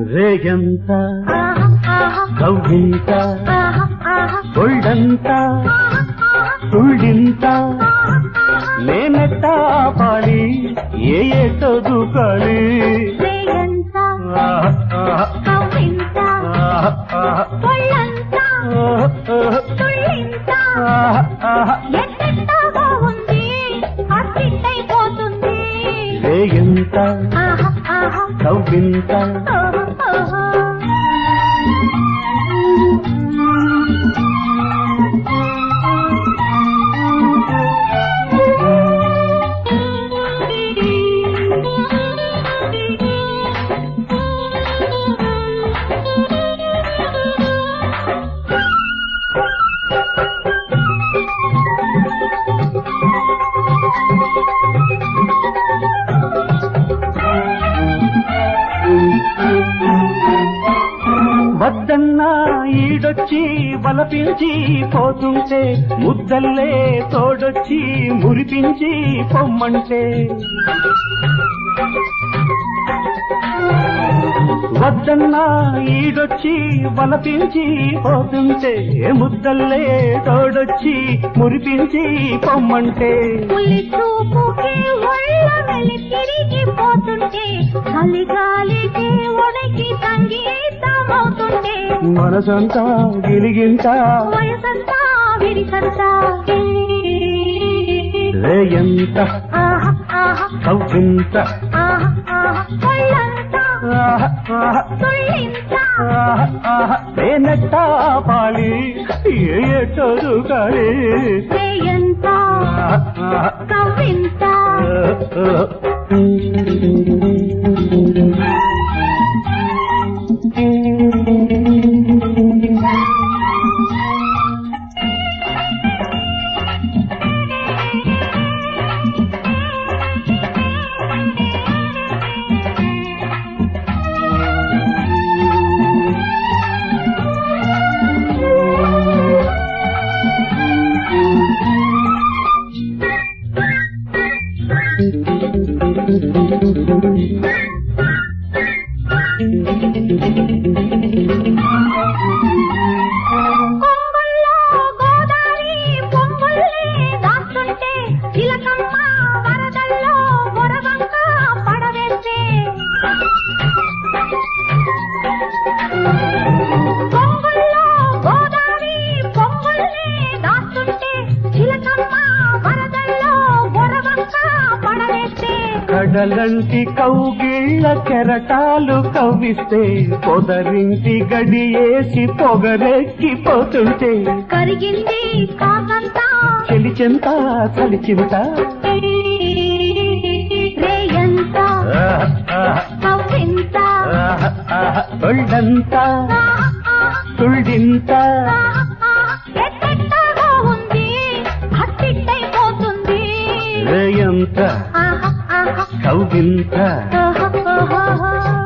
రేగంత ఆహా ఆహా కవ్వింత ఆహా ఆహా ఒళ్ళంత తుళ్ళింత నేనెట్ట పాడి ఏ ఏ చదువుకాలి రేయంత ఆహా, ఆహా, కవ్వింత ఆహా, ఆహా, ఒళ్ళంత ఆహా, తుళ్ళింత ఆహా, ఆహా. ఎట్టెట్టగా ఉంది అట్టిట్టయిపోతుంది రేగంత ఆహా ఆహా కవ్వింత ఓహో ఓహో వద్దన్నా ఈడొచ్చి బలపించి పోతుంటే ముద్దల్లే తోడొచ్చి మురిపించి పొమ్మంటే వద్దన్నా ఈడొచ్చి బలపించి పోతుంటే ముద్దల్లే తోడొచ్చి మురిపించి పొమ్మంటే పులి చూపుకి ఒళ్ళ వెళ్ళి తిరిగిపోతుంటే చలిగాలికి ఉనికి సంగీతమవుతుంటే మనసంతా గిలిగింత వయసంతా విడిసంతా రేయంత ఆహా ఆహా కవ్వింత ఆహా ఆహా ఒళ్ళంతా ఆహా, ఆహా, తుళ్ళింతా ఆహా, ఆహా. నేనెట్ట పాడి ఏ ఏ చదువుకాలి రేయంత ఆహా, ఆహా. కవ్వింత కొంగుల్లో గోదావరి పొంగుల్ని దాస్తుంటే చిలకమ్మ వరదల్లో బొరవంక పడవేస్తే కొంగుల్లో గోదావరి పొంగుల్ని దాస్తుంటే చిలకమ్మ వరదల్లో బొరవంక పడవేస్తే కడలంటి కౌగిళ్ళ కెరటాలు కవ్విస్తే పొదరింటి గడియేసి పొగరెక్కిపోతుంటే కరిగింది కాకంతా చెలిచెంత చలిచింత రేయంత కవ్వింత ఒళ్ళంత తుళ్ళింత ఎట్టెట్టగా ఉంది అట్టిట్టయిపోతుంది రేయంత ఆహా ఆహా కవ్వింత ఓహో ఓహో